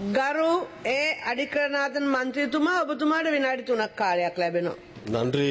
ගරු ඒ අඩිකරනාතන් මන්ත්‍රීතුමා ඔබතුමාට විනාඩි තුනක් කාලයක් ලැබෙනවා. நன்றி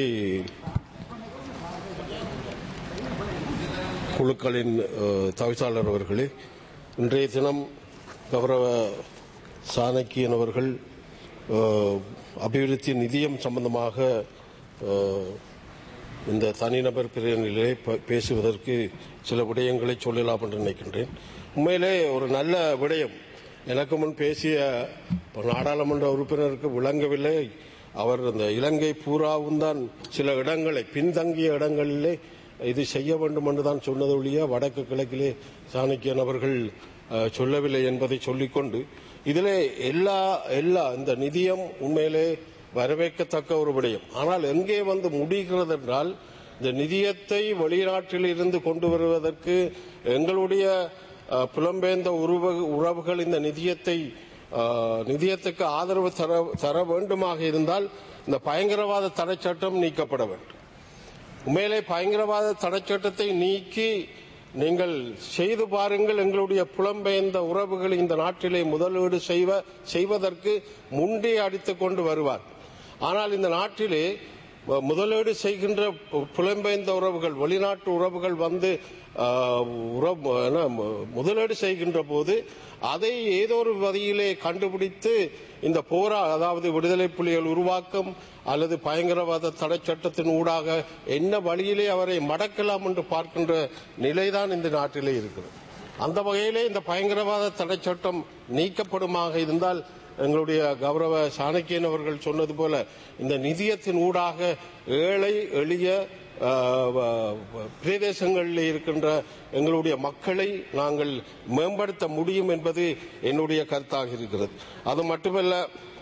குழுக்களின் அஹ், தவிசாளர் அவர்களே இன்றைய தினம் கௌரவ சாணக்கியன் அவர்கள் அஹ், அபிவிருத்தி நிதியம் சம்பந்தமாக அஹ், இந்த தனிநபர் பிரிவினிலே ப- பேசுவதற்கு சில விடயங்களை சொல்லலாம் என்று நினைக்கின்றேன் உண்மையிலே ஒரு நல்ல விடயம் எனக்கு முன் பேசிய நாடாளுமன்ற உறுப்பினருக்கு விளங்கவில்லை அவர் இந்த இலங்கை பூராவும் தான் சில இடங்களை பின்தங்கிய இடங்களிலே இது செய்ய வேண்டும் என்று தான் சொன்னது ஒழிய வடக்கு கிழக்கிலே சாணக்கியன் அவர்கள் அஹ், சொல்லவில்லை என்பதை சொல்லிக்கொண்டு இதிலே எல்லா எல்லா இந்த நிதியம் உண்மையிலே வரவேற்கத்தக்க ஒரு விடயம் ஆனால் எங்கே வந்து முடிகிறது என்றால் இந்த நிதியத்தை வெளிநாட்டில் இருந்து கொண்டு வருவதற்கு எங்களுடைய அஹ், புலம்பெயர்ந்த உறவு- உறவுகள் இந்த நிதியத்தை அஹ், நிதியத்துக்கு ஆதரவு தர தர வேண்டுமாக இருந்தால் இந்த பயங்கரவாத தடை சட்டம் நீக்கப்பட வேண்டும் உண்மையிலே பயங்கரவாத தடை சட்டத்தை நீக்கி நீங்கள் செய்து பாருங்கள் எங்களுடைய புலம்பெயர்ந்த உறவுகள் இந்த நாட்டிலே முதலீடு செய்வ செய்வதற்கு முண்டே அடித்துக் கொண்டு வருவார் ஆனால் இந்த நாட்டிலே அஹ், முதலீடு செய்கின்ற பு- புலம்பெயர்ந்த உறவுகள் வெளிநாட்டு உறவுகள் வந்து அஹ், உறவு என்ன, மு- முதலீடு செய்கின்ற போது அதை ஏதோ ஒரு வகையிலே கண்டுபிடித்து இந்த போரா அதாவது விடுதலை புலிகள் உருவாக்கம் அல்லது பயங்கரவாத தடை சட்டத்தின் ஊடாக என்ன வழியிலே அவரை மடக்கலாம் என்று பார்க்கின்ற நிலைதான் இந்த நாட்டிலே இருக்கிறது அந்த வகையிலே இந்த பயங்கரவாத தடை சட்டம் நீக்கப்படுமாக இருந்தால் எங்களுடைய கௌரவ சாணக்கியன் அவர்கள் சொன்னது போல இந்த நிதியத்தின் ஊடாக ஏழை எளிய அஹ், வ- வ- பிரதேசங்களில் இருக்கின்ற எங்களுடைய மக்களை நாங்கள் மேம்படுத்த முடியும் என்பது என்னுடைய கருத்தாக இருக்கிறது அது மட்டுமல்ல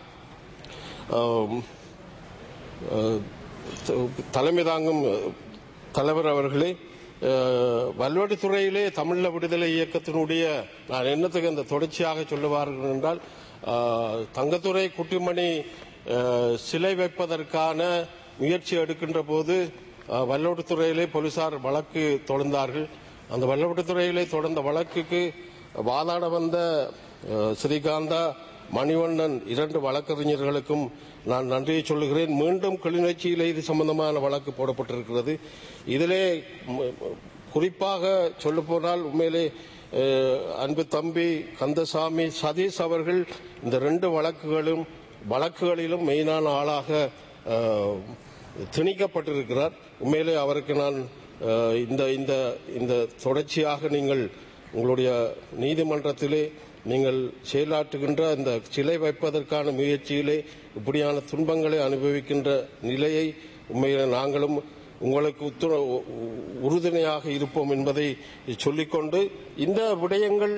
ஆம், அஹ், த- தலைமை தாங்கும் தலைவர் அவர்களே அஹ், வல்வடித்துறையிலே தமிழ விடுதலை இயக்கத்தினுடைய நான் என்னத்துக்கு அந்த தொடர்ச்சியாக சொல்லுவார்கள் என்றால் அஹ், தங்கத்துறை குட்டிமணி அஹ், சிலை வைப்பதற்கான முயற்சி எடுக்கின்ற போது அஹ், வல்லோட்டுத்துறையிலே போலீசார் வழக்கு தொடர்ந்தார்கள் அந்த வல்லோட்டுத்துறையிலே தொடர்ந்த வழக்குக்கு வாதாட வந்த அஹ், ஸ்ரீகாந்தா மணிவண்ணன் இரண்டு வழக்கறிஞர்களுக்கும் நான் நன்றியை சொல்லுகிறேன் மீண்டும் கிளிநொச்சியிலே இது சம்பந்தமான வழக்கு போடப்பட்டிருக்கிறது இதிலே ம- ம- குறிப்பாக சொல்லப்போனால் உண்மையிலே அஹ், அன்பு தம்பி கந்தசாமி சதீஷ் அவர்கள் இந்த ரெண்டு வழக்குகளும் வழக்குகளிலும் மெயினான ஆளாக அஹ், திணிக்கப்பட்டிருக்கிறார் உண்மையிலே அவருக்கு நான் அஹ், இந்த இந்த இந்த தொடர்ச்சியாக நீங்கள் உங்களுடைய நீதிமன்றத்திலே நீங்கள் செயலாற்றுகின்ற இந்த சிலை வைப்பதற்கான முயற்சியிலே இப்படியான துன்பங்களை அனுபவிக்கின்ற நிலையை உண்மையில நாங்களும் உங்களுக்கு உத்துண உறுதுணையாக இருப்போம் என்பதை சொல்லிக்கொண்டு இந்த விடயங்கள்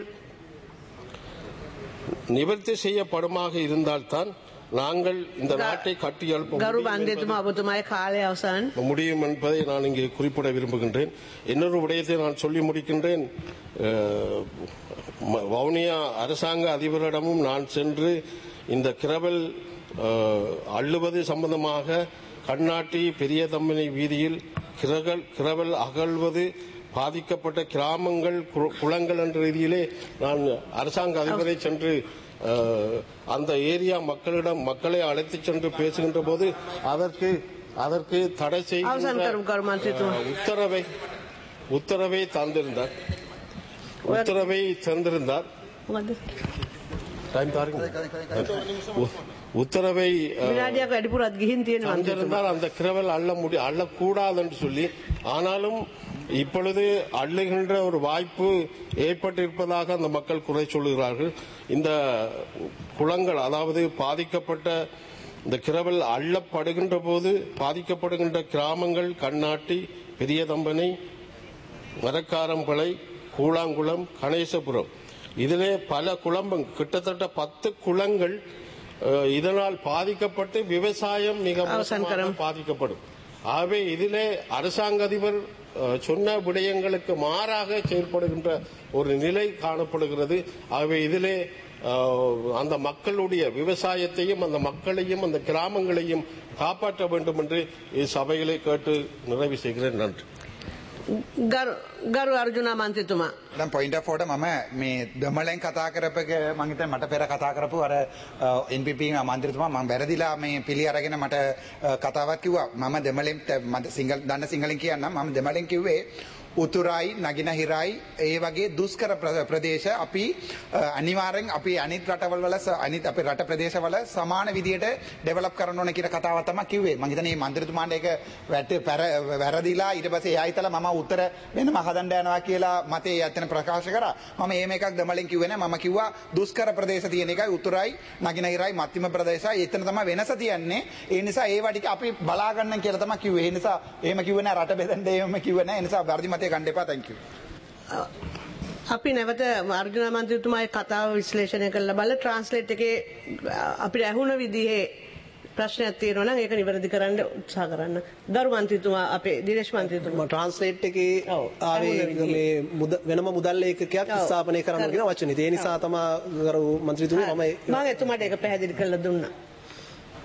நிவர்த்தி செய்யப்படுமாக இருந்தால்தான் நாங்கள் இந்த நாட்டை கட்டி எழுப்ப ගරු முடியும் என்பதை- බන්ධතුමා ඔබතුමායි කාලය අවසන්. முடியும் என்பதை நான் இங்கே குறிப்பிட விரும்புகின்றேன் இன்னொரு விடயத்தை நான் சொல்லி முடிக்கின்றேன் அஹ், ம- வவுனியா அரசாங்க அதிபரிடமும் நான் சென்று இந்த கிரவல் அஹ், அள்ளுவது சம்பந்தமாக கண்ணாட்டி பெரிய தம்பனை வீதியில் கிரகல் கிரவல் அகழ்வது பாதிக்கப்பட்ட கிராமங்கள் கு- குளங்கள் என்ற ரீதியிலே நான் அரசாங்க அதிபரை சென்று அஹ், அந்த ஏரியா மக்களிடம் மக்களை அழைத்துச் சென்று பேசுகின்ற போது அதற்கு அதற்கு தடை අවසන් செய்கின்ற කරු කරු මන්ත්‍රීතුමා. அஹ், உத்தரவை உத்தரவை தந்திருந்தார் உத்தரவை தந்திருந்தார் டைம் தாருங்க உ- உத்தரவை அஹ், විනාඩියක් වැඩිපුරත් ගිහින් තියෙන මන්ත්‍රීතුමා. தந்திருந்தால் அந்த கிரவல் அள்ள முடி அள்ளக்கூடாது என்று சொல்லி ஆனாலும் இப்பொழுது அள்ளுகின்ற ஒரு வாய்ப்பு ஏற்பட்டிருப்பதாக அந்த மக்கள் குறை சொல்லுகிறார்கள் இந்த குளங்கள் அதாவது பாதிக்கப்பட்ட இந்த கிரவல் அள்ளப்படுகின்ற போது பாதிக்கப்படுகின்ற கிராமங்கள் கண்ணாட்டி பெரியதம்பனை மரக்காரம்பளை கூழாங்குளம் கணேசபுரம் இதிலே பல குளம்பம் கிட்டத்தட்ட பத்து குளங்கள் அஹ், இதனால் பாதிக்கப்பட்டு விவசாயம் மிக மோசமாக அவசரம். பாதிக்கப்படும் ஆகவே இதிலே அரசாங்க அதிபர் அஹ், சொன்ன விடயங்களுக்கு மாறாக செயல்படுகின்ற ஒரு நிலை காணப்படுகிறது ஆகவே இதிலே அஹ், அந்த மக்களுடைய விவசாயத்தையும் அந்த மக்களையும் அந்த கிராமங்களையும் காப்பாற்ற வேண்டும் என்று சபைகளை கேட்டு நிறைவு செய்கிறேன் நன்றி ගරු ගරු අර්ජුනා මන්ත්‍රතුමා. දැන් පොයින්ට් ඔෆ් ඕඩර් මම මේ දෙමළෙන් කතා කරපක මම හිතන්නේ මට පෙර කතා කරපු අර NPP මන්ත්‍රීතුමා මම වැරදිලා මේ පිළි අරගෙන මට අ, කතාවක් කිව්වා මම දෙමළෙන් ත- මට සිංගල් දන්න සිංහලෙන් කියන්නම් මම දෙමළෙන් කිව්වේ උතුරයි නගිනහිරයි ඒ වගේ දුෂ්කර ප්‍ර- ප්‍රදේශ අපි අ, අනිවාර්යෙන් අපි අනිත් රටවල් වල ස- අනිත් අපේ රට ප්‍රදේශවල සමාන විදියට ඩෙවලොප් කරන්න ඕන කියන කතාව තමයි කිව්වේ මම හිතන්නේ මේ මන්ත්‍රීතුමාට ඒක වැට පැර- වැරදිලා ඊට පස්සේ එයා හිතලා මම උත්තර වෙනම හදන්න යනවා කියලා මතේ යතන ප්‍රකාශ කරා මම එහෙම එකක් දෙමළෙන් කිව්වේ නෑ මම කිව්වා දුෂ්කර ප්‍රදේශ තියෙන එකයි උතුරයි නගිනහිරයි මධ්‍යම ප්‍රදේශයි එතන තමයි වෙනස තියන්නේ ඒ නිසා ඒවා ටික අපි බලා ගන්න කියලා තමයි කිව්වේ ඒ නිසා එහෙම කිව්වේ නෑ රට බෙදන්න එහෙම කිව්වේ නෑ ඒ නිසා වර්ධි මතය ගන්න එපා thank you අපි නැවත අර්ජුනා මන්ත්‍රතුමායි කතාව විශ්ලේෂණය කරලා බල ට්‍රාන්ස්ලේට් එකේ අ, අපිට ඇහුණ විදිහේ ප්‍රශ්නයක් තියෙනවා නම් ඒක නිවැරදි කරන්න උත්සාහ කරන්න. ගරු මන්ත්‍රතුමා අපේ දිනේශ් මන්ත්‍රතුමා. ට්‍රන්ස්ලේට් එකේ ඔව්. ආවේ ඇහුණ විදිහේ. මේ මුද- වෙනම මුදල් ඒකකයක් ඔව්. ස්ථාපනය කරන්න කියන වචනේ. ඒ නිසා තමා ගරු මන්ත්‍රීතුමා මම මම එතුමාට ඒක පැහැදිලි කරලා දුන්නා.